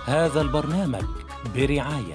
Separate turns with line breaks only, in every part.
هذا البرنامج برعاية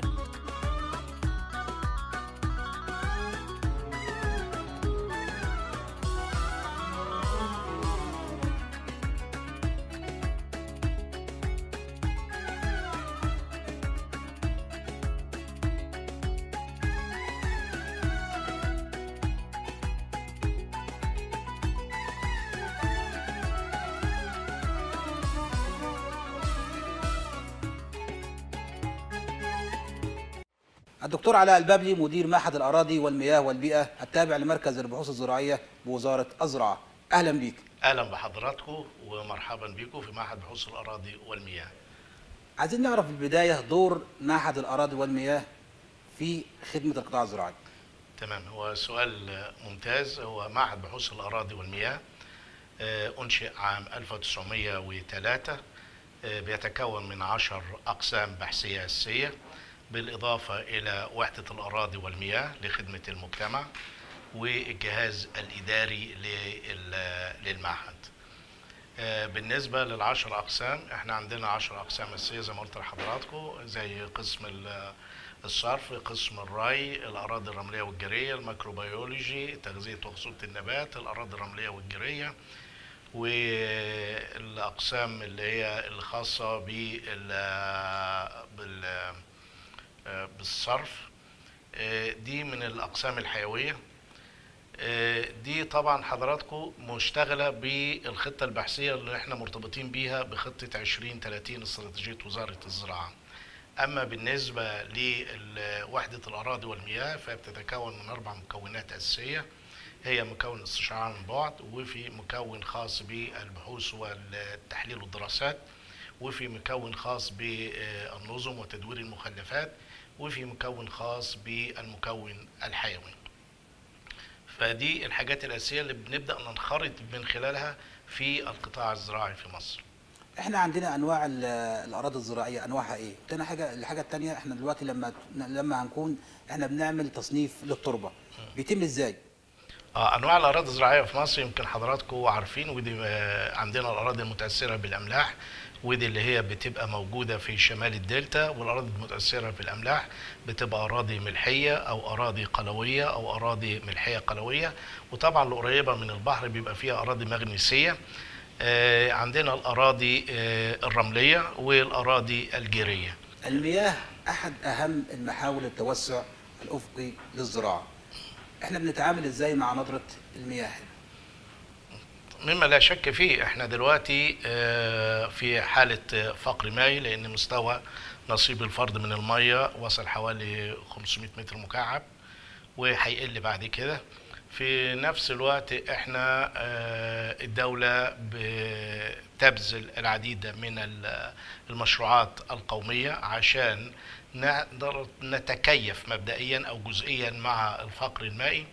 الدكتور علاء البابلي مدير معهد الأراضي والمياه والبيئة التابع لمركز البحوث الزراعية بوزارة الزراعة أهلا بيك
اهلا بحضراتكم ومرحبا بكم في معهد بحوث الاراضي والمياه
عايزين نعرف في البداية دور معهد الأراضي والمياه في خدمة القطاع الزراعي
تمام هو سؤال ممتاز هو معهد بحوث الاراضي والمياه آه، انشئ عام 1903 آه، بيتكون من عشر اقسام بحثيه اساسيه بالاضافه الى وحده الاراضي والمياه لخدمه المجتمع والجهاز الاداري لل- للمعهد آه، بالنسبة للعشر أقسام احنا عندنا عشر أقسام أساسية زي ما قلت لحضراتكم زي قسم ال- الصرف قسم الري الأراضي الرملية والجيرية الميكروبيولوجي تغذية وخصوبة النبات الأراضي الرملية والجيرية والأقسام اللي هي الخاصة بال بال آه، بالصرف آه، دي من الأقسام الحيوية آه، دي طبعا حضراتكم مشتغله بالخطه البحثيه اللي احنا مرتبطين بيها بخطه 2030 استراتيجيه وزاره الزراعه. اما بالنسبه لوحده الاراضي والمياه فبتتكون من اربع مكونات اساسيه هي مكون استشعار عن بعد وفي مكون خاص بالبحوث والتحليل والدراسات وفي مكون خاص بالنظم وتدوير المخلفات وفي مكون خاص بالمكون الحيوي. فدي الحاجات الأساسية اللي بنبدأ ننخرط من خلالها في القطاع الزراعي في مصر
احنا عندنا انواع ال- الاراضي الزراعيه انواعها ايه تاني حاجه الحاجه الثانيه احنا دلوقتي لما لما هنكون احنا بنعمل تصنيف للتربه بيتم ازاي
آه أنواع الأراضي الزراعية في مصر يمكن حضراتكم عارفين ودي آه، عندنا الأراضي المتأثرة بالأملاح ودي اللي هي بتبقى موجودة في شمال الدلتا والأراضي المتأثرة بالأملاح بتبقى أراضي ملحية أو أراضي قلوية أو أراضي ملحية قلوية وطبعا القريبة من البحر بيبقى فيها أراضي مغنيسية آه، عندنا الأراضي آه، الرملية والأراضي الجيرية
المياه احد اهم المحاور التوسع الافقي للزراعه احنا بنتعامل ازاي مع نظره المياه
مما لا شك فيه احنا دلوقتي آه، في حالة آه، فقر مائي لأن مستوى نصيب الفرد من المية وصل حوالي 500 متر مكعب وهيقل بعد كده في نفس الوقت احنا آه، الدولة بتبذل العديد من ال- المشروعات القومية عشان نقدر نتكيف مبدئيا أو جزئيا مع الفقر المائي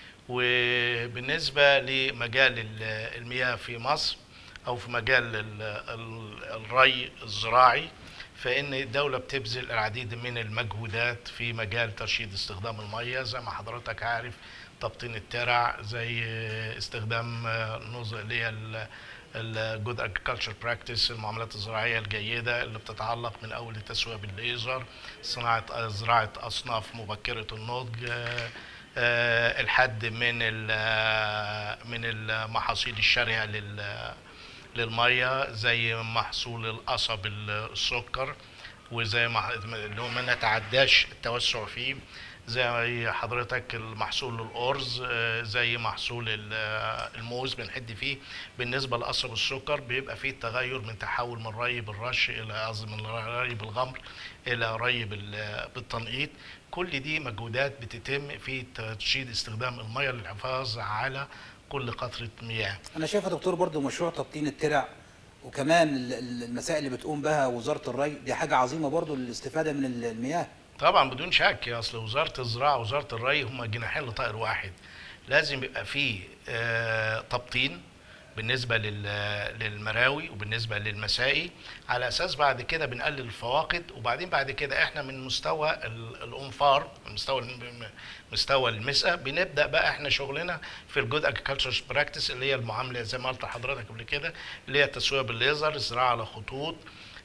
وبالنسبة لمجال ال- المياه في مصر أو في مجال ال- ال- الري الزراعي فإن الدولة بتبذل العديد من المجهودات في مجال ترشيد استخدام المياه زي ما حضرتك عارف تبطين الترع زي استخدام نظم اللي هي الجود اجريكلتشر براكتس المعاملات الزراعيه الجيده اللي بتتعلق من اول التسويه بالليزر صناعه زراعه اصناف مبكره النضج آه، آه، الحد من ال- من المحاصيل الشرهه لل للميه زي محصول القصب السكر وزي ما اللي هو ما نتعداش التوسع فيه زي حضرتك المحصول الأرز آه، زي محصول ال- آه، الموز بنحد فيه بالنسبة لقصب السكر بيبقى فيه تغير من تحول من ري بالرش إلى قصدي من ري بالغمر إلى ري بال- بالتنقيط كل دي مجهودات بتتم في ترشيد استخدام المياه للحفاظ على كل قطرة مياه
انا شايف يا دكتور برضو مشروع تبطين الترع وكمان ال- ال- المسائل اللي بتقوم بها وزاره الري دي حاجه عظيمه برضو للاستفاده من ال- المياه
طبعا بدون شك اصل وزاره الزراعه ووزاره الري هما جناحين لطائر واحد لازم يبقى فيه آه، تبطين بالنسبه لل- للمراوي وبالنسبه للمسائي على اساس بعد كده بنقلل الفواقد وبعدين بعد كده احنا من مستوى ال- الانفار من مستوى الم- مستوى المسقى بنبدا بقى احنا شغلنا في الجود اجريكلتشر براكتس اللي هي المعامله زي ما قلت لحضرتك قبل كده اللي هي التسويه بالليزر الزراعه على خطوط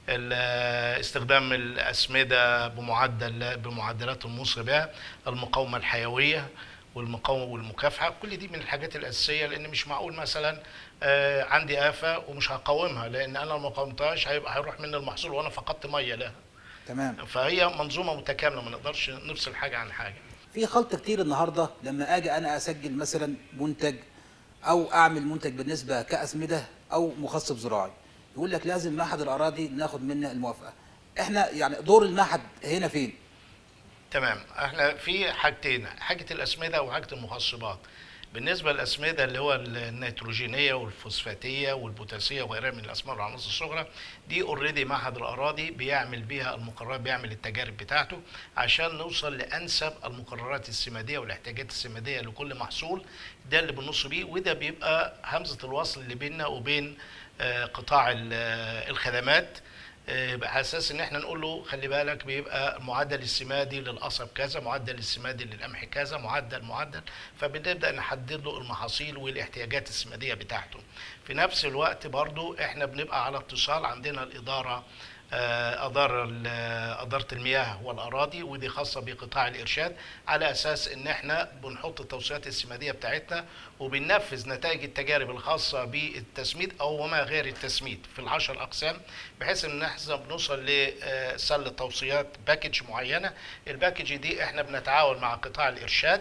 ال- استخدام الاسمده بمعدل بمعدلات الموصى بها المقاومه الحيويه والمقاومه والمكافحه كل دي من الحاجات الاساسيه لان مش معقول مثلا آه، عندي افه ومش هقاومها لان انا لو ما قاومتهاش هيبقى هيروح مني المحصول وانا فقدت ميه لها
تمام
فهي منظومه متكامله ما نقدرش نفصل حاجه عن حاجه
في خلط كتير النهارده لما اجي انا اسجل مثلا منتج او اعمل منتج بالنسبه كاسمده او مخصب زراعي يقول لك لازم معهد الاراضي ناخد منه الموافقه احنا يعني دور المعهد هنا فين
تمام احنا في حاجتين حاجه الاسمده وحاجه المخصبات بالنسبه للاسمده اللي هو النيتروجينيه والفوسفاتيه والبوتاسيه وغيرها من الاسماء والعناصر الصغرى دي اوريدي معهد الاراضي بيعمل بيها المقررات بيعمل التجارب بتاعته عشان نوصل لانسب المقررات السماديه والاحتياجات السماديه لكل محصول ده اللي بنص بيه وده بيبقى همزه الوصل اللي بيننا وبين آه، قطاع ال- آه، الخدمات آه، على اساس ان احنا نقول له خلي بالك بيبقى معدل السمادي للقصب كذا معدل السمادي للقمح كذا معدل معدل فبنبدا نحدد له المحاصيل والاحتياجات السماديه بتاعته في نفس الوقت برضو احنا بنبقى على اتصال عندنا الاداره آه، اداره ال- اداره المياه والاراضي ودي خاصه بقطاع الارشاد على اساس ان احنا بنحط التوصيات السماديه بتاعتنا وبننفذ نتائج التجارب الخاصه بالتسميد او ما غير التسميد في العشر اقسام بحيث ان احنا بنوصل لسل توصيات باكج معينه الباكج دي احنا بنتعاون مع قطاع الارشاد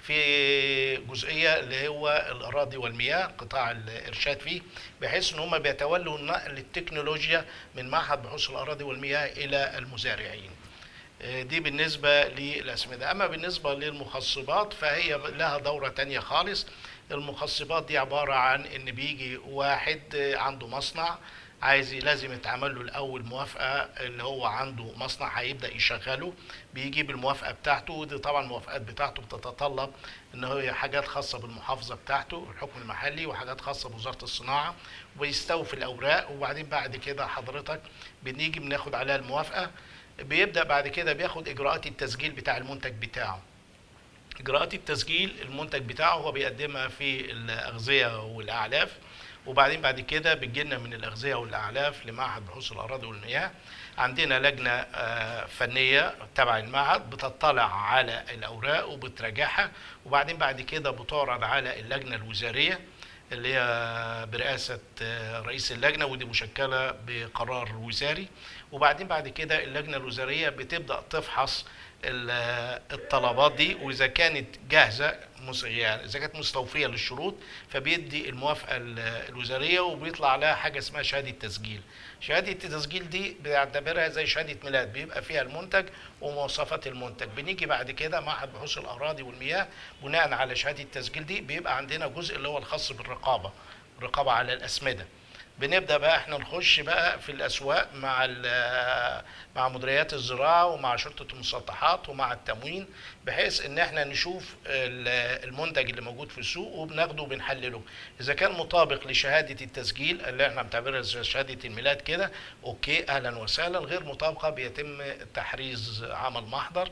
في جزئيه اللي هو الاراضي والمياه قطاع الارشاد فيه بحيث ان هم بيتولوا نقل التكنولوجيا من معهد بحوث الاراضي والمياه الى المزارعين آه، دي بالنسبة للأسمدة أما بالنسبة للمخصبات فهي لها دورة تانية خالص المخصبات دي عبارة عن إن بيجي واحد آه، عنده مصنع عايز لازم يتعمل له الأول موافقة اللي هو عنده مصنع هيبدأ يشغله بيجيب الموافقة بتاعته ودي طبعا الموافقات بتاعته بتتطلب إن هي حاجات خاصة بالمحافظة بتاعته الحكم المحلي وحاجات خاصة بوزارة الصناعة ويستوفي الأوراق وبعدين بعد كده حضرتك بنيجي بناخد عليها الموافقة بيبدا بعد كده بياخد اجراءات التسجيل بتاع المنتج بتاعه اجراءات التسجيل المنتج بتاعه هو بيقدمها في الاغذيه والاعلاف وبعدين بعد كده بتجيلنا من الاغذيه والاعلاف لمعهد بحوث الاراضي والمياه عندنا لجنه آه، فنيه تبع المعهد بتطلع على الاوراق وبتراجعها وبعدين بعد كده بتعرض على اللجنه الوزاريه اللي هي برئاسة آه، رئيس اللجنة ودي مشكلة بقرار وزاري وبعدين بعد كده اللجنة الوزارية بتبدأ تفحص ال- آه، الطلبات دي وإذا كانت جاهزة مس- يعني إذا كانت مستوفية للشروط فبيدي الموافقة ال- الوزارية وبيطلع عليها حاجة اسمها شهادة تسجيل شهادة التسجيل دي بنعتبرها زي شهادة ميلاد بيبقى فيها المنتج ومواصفات المنتج بنيجي بعد كده معهد بحوث الأراضي والمياه بناء على شهادة التسجيل دي بيبقى عندنا جزء اللي هو الخاص بالرقابة الرقابة على الأسمدة بنبدا بقى احنا نخش بقى في الاسواق مع ال- مع مديريات الزراعه ومع شرطه المسطحات ومع التموين بحيث ان احنا نشوف ال- المنتج اللي موجود في السوق وبناخده وبنحلله اذا كان مطابق لشهاده التسجيل اللي احنا بنعتبرها زي شهاده الميلاد كده اوكي اهلا وسهلا غير مطابقه بيتم تحريز عمل محضر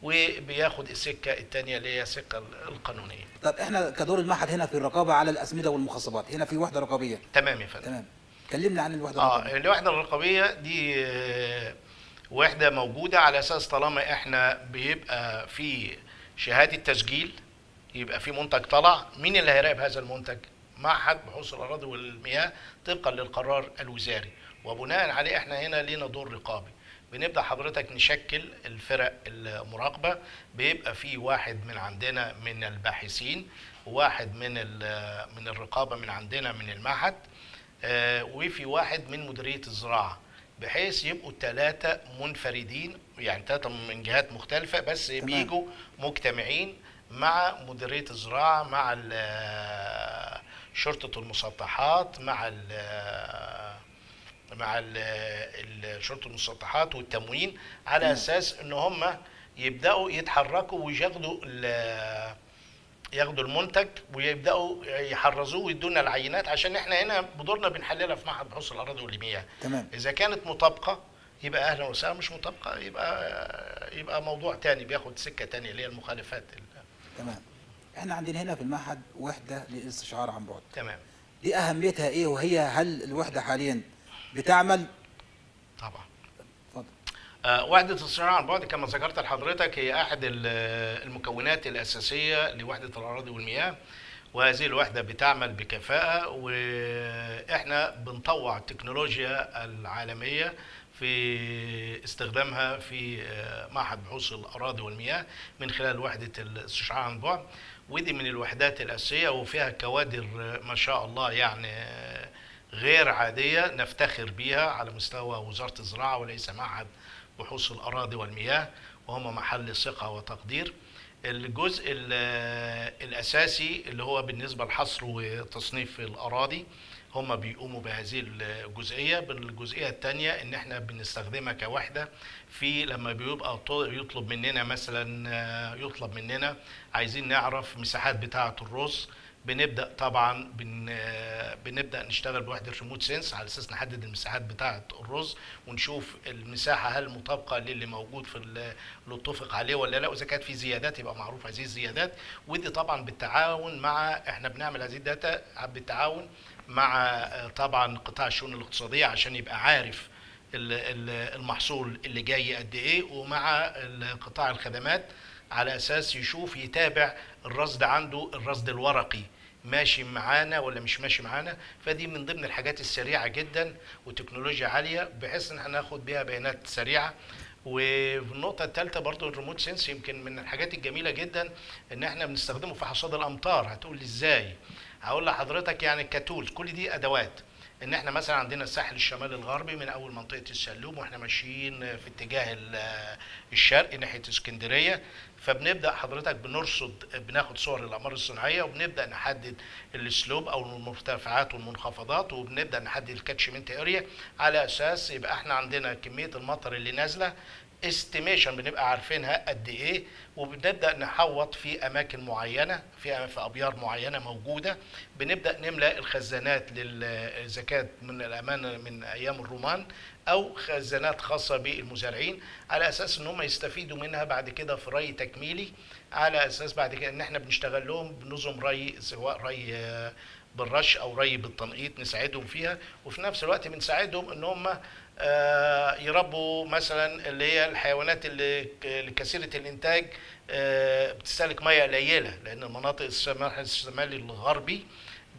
وبياخد السكه الثانيه اللي هي السكه القانونيه
طب احنا كدور المعهد هنا في الرقابه على الاسمده والمخصبات هنا في وحده رقابيه
تمام يا فندم
تمام كلمنا عن الوحده
اه
الرقابيه
الوحده الرقابيه دي آه، وحده موجوده على اساس طالما احنا بيبقى في شهاده تسجيل يبقى في منتج طلع مين اللي هيراقب هذا المنتج معهد بحوث الاراضي والمياه طبقا للقرار الوزاري وبناء عليه احنا هنا لينا دور رقابي بنبدا حضرتك نشكل الفرق المراقبه بيبقى في واحد من عندنا من الباحثين وواحد من ال- من الرقابه من عندنا من المعهد آه، وفي واحد من مديريه الزراعه بحيث يبقوا الثلاثه منفردين يعني ثلاثه من جهات مختلفه بس
تمام.
بيجوا مجتمعين مع مديريه الزراعه مع ال- شرطه المسطحات مع ال- مع ال- ال- شرطه المسطحات والتموين على
تمام.
اساس ان هم يبداوا يتحركوا وياخدوا ال- ياخدوا المنتج ويبداوا يحرزوه ويدونا العينات عشان احنا هنا بدورنا بنحللها في معهد بحوث الاراضي والمياه
تمام
اذا كانت مطابقه يبقى اهلا وسهلا مش مطابقه يبقى يبقى موضوع تاني بياخد سكه تانية اللي هي المخالفات ال-
تمام احنا عندنا هنا في المعهد وحده للاستشعار عن بعد
تمام
دي اهميتها ايه وهي هل الوحده حاليا بتعمل
طبعا آه، وحدة الصناعة عن بعد كما ذكرت لحضرتك هي أحد ال- المكونات الأساسية لوحدة الأراضي والمياه وهذه الوحدة بتعمل بكفاءة وإحنا بنطوع التكنولوجيا العالمية في استخدامها في آه، معهد بحوث الأراضي والمياه من خلال وحدة الاستشعاع عن بعد ودي من الوحدات الأساسية وفيها كوادر آه، ما شاء الله يعني آه، غير عادية نفتخر بها على مستوى وزارة الزراعة وليس معهد بحوث الأراضي والمياه وهم محل ثقة وتقدير الجزء ال- الأساسي اللي هو بالنسبة لحصر وتصنيف الأراضي هم بيقوموا بهذه الجزئية بالجزئية الثانية إن إحنا بنستخدمها كوحدة في لما بيبقى ط- يطلب مننا مثلا آه، يطلب مننا عايزين نعرف مساحات بتاعة الرز بنبدا طبعا بن آه، بنبدا نشتغل بوحده ريموت سنس على اساس نحدد المساحات بتاعه الرز ونشوف المساحه هل مطابقه للي موجود في ال- اللي اتفق عليه ولا لا واذا كانت في زيادات يبقى معروف هذه الزيادات ودي طبعا بالتعاون مع احنا بنعمل هذه الداتا بالتعاون مع آه، طبعا قطاع الشؤون الاقتصاديه عشان يبقى عارف ال- ال- المحصول اللي جاي قد ايه ومع ال- قطاع الخدمات على اساس يشوف يتابع الرصد عنده الرصد الورقي ماشي معانا ولا مش ماشي معانا فدي من ضمن الحاجات السريعه جدا وتكنولوجيا عاليه بحيث ان احنا ناخد بيها بيانات سريعه والنقطة الثالثة برضو الريموت سنس يمكن من الحاجات الجميلة جدا ان احنا بنستخدمه في حصاد الامطار هتقول لي ازاي هقول لحضرتك يعني كتولز كل دي ادوات ان احنا مثلا عندنا الساحل الشمالي الغربي من اول منطقه السلوم واحنا ماشيين في اتجاه ال- الشرق ناحيه اسكندريه فبنبدا حضرتك بنرصد بناخد صور الاقمار الصناعيه وبنبدا نحدد السلوب او المرتفعات والمنخفضات وبنبدا نحدد الكاتشمنت اريا على اساس يبقى احنا عندنا كميه المطر اللي نازله استيميشن بنبقى عارفينها قد ايه وبنبدا نحوط في اماكن معينه في في ابيار معينه موجوده بنبدا نملا الخزانات لل- اذا كانت من الامانه من ايام الرومان او خزانات خاصه بالمزارعين على اساس ان هم يستفيدوا منها بعد كده في ري تكميلي على اساس بعد كده ان احنا بنشتغل لهم بنظم ري سواء ري آه، بالرش او ري بالتنقيط نساعدهم فيها وفي نفس الوقت بنساعدهم ان هم آه، يربوا مثلا اللي هي الحيوانات اللي ك- اللي كثيره الانتاج آه، بتستهلك ميه قليله لان المناطق السماح الشمالي الغربي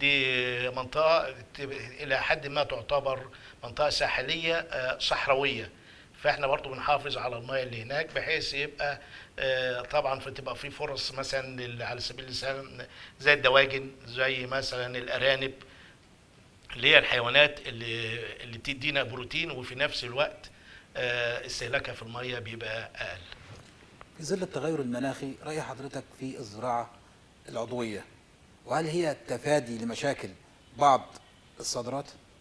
دي منطقه ت- الى حد ما تعتبر منطقه ساحليه آه، صحراويه فاحنا برضو بنحافظ على الميه اللي هناك بحيث يبقى آه، طبعا فتبقى في فرص مثلا لل- على سبيل المثال زي الدواجن زي مثلا الارانب اللي هي الحيوانات اللي اللي بتدينا بروتين وفي نفس الوقت آه، استهلاكها في الميه بيبقى اقل
في ظل التغير المناخي رأي حضرتك في الزراعة العضوية وهل هي تفادي لمشاكل بعض الصادرات؟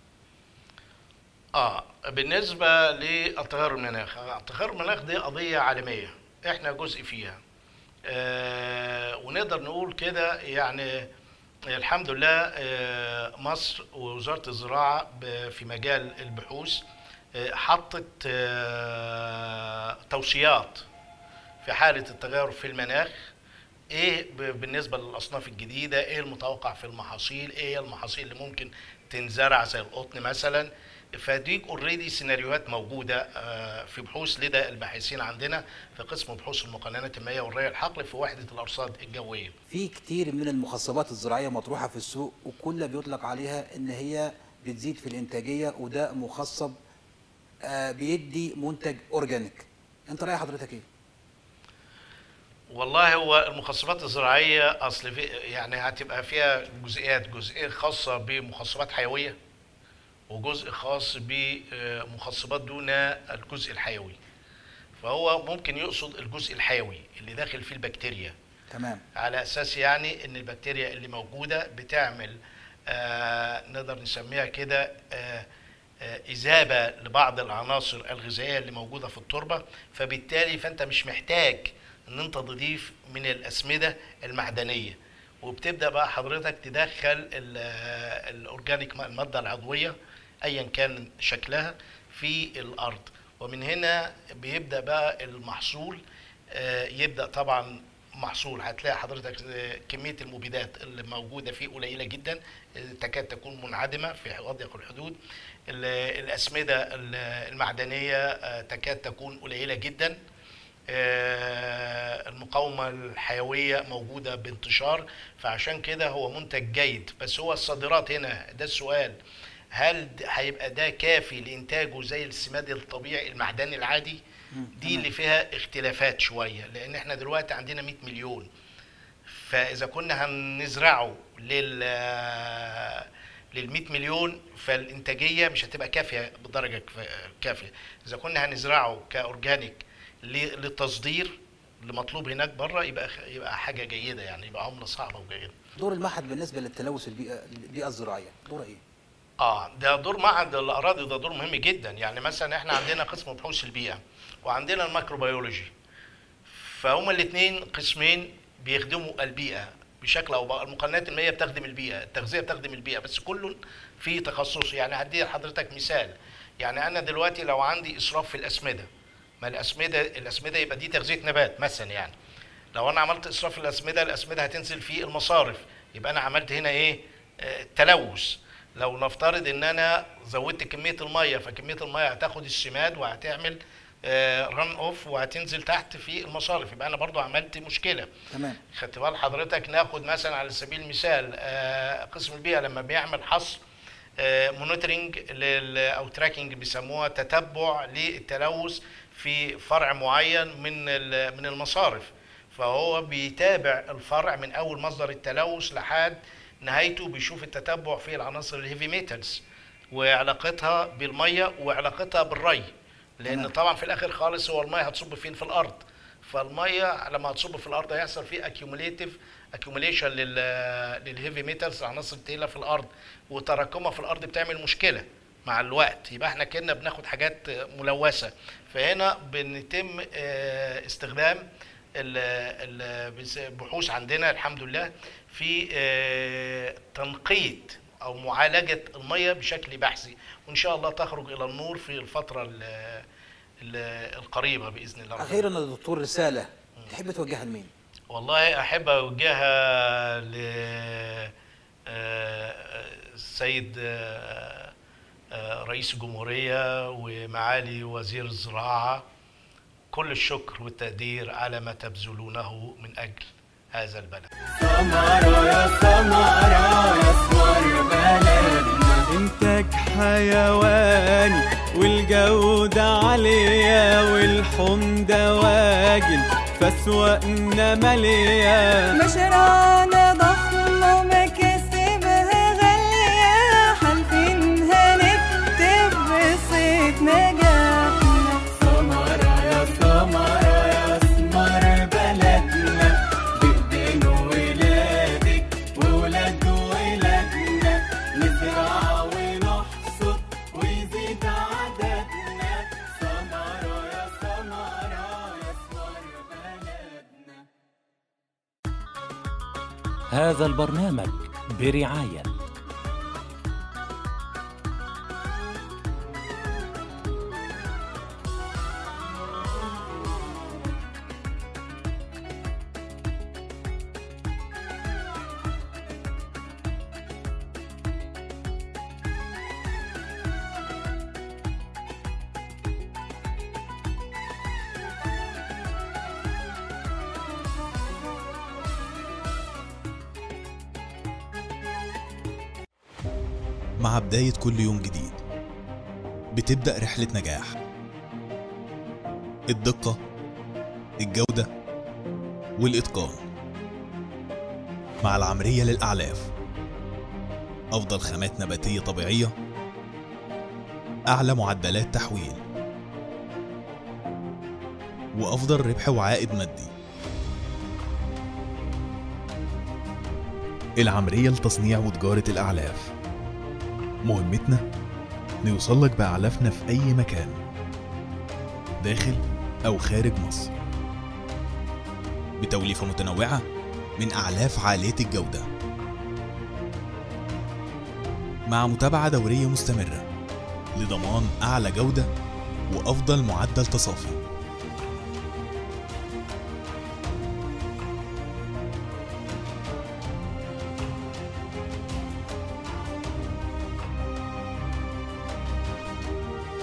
اه بالنسبه للتغير المناخ آه، التغير المناخ دي قضيه عالميه احنا جزء فيها آه ونقدر نقول كده يعني الحمد لله آه مصر ووزاره الزراعه ب- في مجال البحوث آه حطت آه توصيات في حاله التغير في المناخ ايه ب- بالنسبه للاصناف الجديده ايه المتوقع في المحاصيل ايه هي المحاصيل اللي ممكن تنزرع زي القطن مثلا فدي اوريدي سيناريوهات موجوده آه، في بحوث لدى الباحثين عندنا في قسم بحوث المقننات المائيه والري الحقل في وحده الارصاد الجويه
في كتير من المخصبات الزراعية مطروحة في السوق وكل بيطلق عليها ان هي بتزيد في الانتاجية وده مخصب آه، بيدي منتج اورجانيك انت رأي حضرتك ايه؟
والله هو المخصبات الزراعيه اصل في يعني هتبقى فيها جزئيات جزئيه خاصه بمخصبات حيويه وجزء خاص بمخصبات دون الجزء الحيوي فهو ممكن يقصد الجزء الحيوي اللي داخل فيه البكتيريا
تمام
على اساس يعني ان البكتيريا اللي موجوده بتعمل آه نقدر نسميها كده آه آه اذابه لبعض العناصر الغذائيه اللي موجوده في التربه فبالتالي فانت مش محتاج ان انت تضيف من الاسمده المعدنيه وبتبدا بقى حضرتك تدخل ال- آه، الاورجانيك الماده العضويه ايا كان شكلها في الارض ومن هنا بيبدا بقى المحصول آه، يبدا طبعا محصول هتلاقي حضرتك آه، كميه المبيدات اللي موجوده فيه قليله جدا آه، تكاد تكون منعدمه في اضيق الحدود ال- الاسمده ال- المعدنيه آه، تكاد تكون قليله جدا آه، المقاومة الحيوية موجودة بانتشار فعشان كده هو منتج جيد بس هو الصادرات هنا ده السؤال هل د- هيبقى ده كافي لإنتاجه زي السماد الطبيعي المعدني العادي دي اللي فيها اختلافات شوية لأن احنا دلوقتي عندنا 100 مليون فاذا كنا هنزرعه لل لل 100 مليون فالانتاجيه مش هتبقى كافيه بالدرجه كف- كافيه اذا كنا هنزرعه كاورجانيك ل- للتصدير لمطلوب هناك بره يبقى يبقى حاجه جيده يعني يبقى عمله صعبه وجيده
دور المعهد بالنسبه للتلوث البيئه البيئه الزراعيه دور ايه؟
اه ده دور معهد الاراضي ده دور مهم جدا يعني مثلا احنا عندنا قسم بحوث البيئه وعندنا الميكروبيولوجي فهما الاثنين قسمين بيخدموا البيئه بشكل او بآخر المقننات المائيه بتخدم البيئه التغذيه بتخدم البيئه بس كل في تخصصه يعني هدي لحضرتك مثال يعني انا دلوقتي لو عندي اسراف في الاسمده ما الاسمده الاسمده يبقى دي تغذيه نبات مثلا يعني لو انا عملت اسراف في الاسمده الاسمده هتنزل في المصارف يبقى انا عملت هنا ايه آه، تلوث لو نفترض ان انا زودت كميه الميه فكميه الميه هتاخد السماد وهتعمل ران اوف وهتنزل تحت في المصارف يبقى انا برضو عملت مشكله
تمام
خدت بال حضرتك ناخد مثلا على سبيل المثال آه، قسم البيئه لما بيعمل حصر مونيتورنج او تراكنج بيسموها تتبع للتلوث في فرع معين من ال- من المصارف فهو بيتابع الفرع من اول مصدر التلوث لحد نهايته بيشوف التتبع في العناصر الهيفي ميتالز وعلاقتها بالميه وعلاقتها بالري لان
تمام.
طبعا في الاخر خالص هو الميه هتصب فين في الارض فالميه لما هتصب في الارض هيحصل فيه اكيوميليتيف اكيوميليشن للهيفي ميتالز العناصر الثقيله في الارض وتراكمها في الارض بتعمل مشكله مع الوقت يبقى احنا كنا بناخد حاجات ملوثه فهنا بنتم آه، استخدام ال- ال- البحوث عندنا الحمد لله في آه، تنقية أو معالجة المية بشكل بحثي وإن شاء الله تخرج إلى النور في الفترة ال- ال- القريبة بإذن الله رب
اخيرا يا دكتور رساله تحب توجهها لمين؟
والله احب اوجهها ل آه، السيد آه، آه، رئيس الجمهوريه ومعالي وزير الزراعه كل الشكر والتقدير على ما تبذلونه من اجل هذا البلد
سمرة يا سمرة يا اسمر بلدنا انتاج حيواني والجودة عالية والحمدة واجن فاسواقنا مالية
مشروعنا ضخم ومكاسبها غالية حالفينها نكتب قصة نجاحنا
سمرة يا سمرة يا اسمر بلدنا بإيدين ولادك وولاد ولادنا نزرع ونحصد ويزيد عددنا سمرة يا سمرة يا اسمر بلدنا
هذا البرنامج برعاية
مع بداية كل يوم جديد بتبدأ رحلة نجاح الدقة الجودة والإتقان مع العمرية للأعلاف أفضل خامات نباتية طبيعية أعلى معدلات تحويل وأفضل ربح وعائد مادي العمرية لتصنيع وتجارة الأعلاف مهمتنا نوصلك بأعلافنا في أي مكان داخل أو خارج مصر بتوليفة متنوعة من أعلاف عالية الجودة مع متابعة دورية مستمرة لضمان أعلى جودة وأفضل معدل تصافي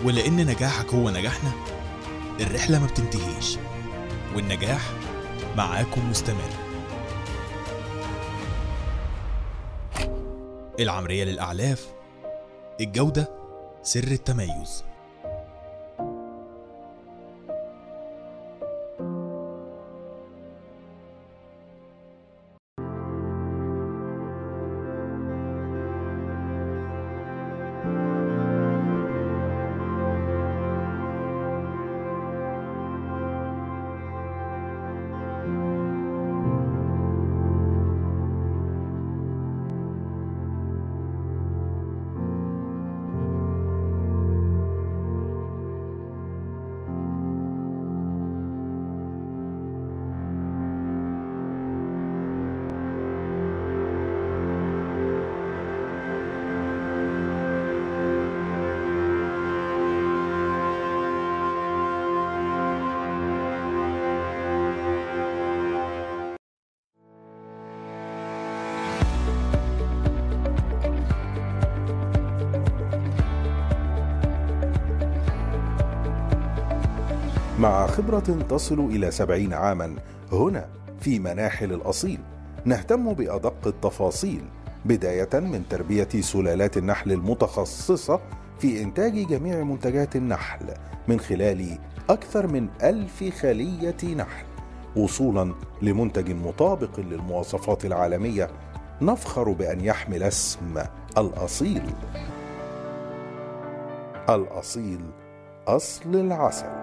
ولأن نجاحك هو نجاحنا الرحلة ما بتنتهيش والنجاح معاكم مستمر العمرية للأعلاف الجودة سر التميز
مع خبرة تصل إلى سبعين عاما هنا في مناحل الأصيل نهتم بأدق التفاصيل بداية من تربية سلالات النحل المتخصصة في إنتاج جميع منتجات النحل من خلال أكثر من ألف خلية نحل وصولا لمنتج مطابق للمواصفات العالمية نفخر بأن يحمل اسم الأصيل الأصيل أصل العسل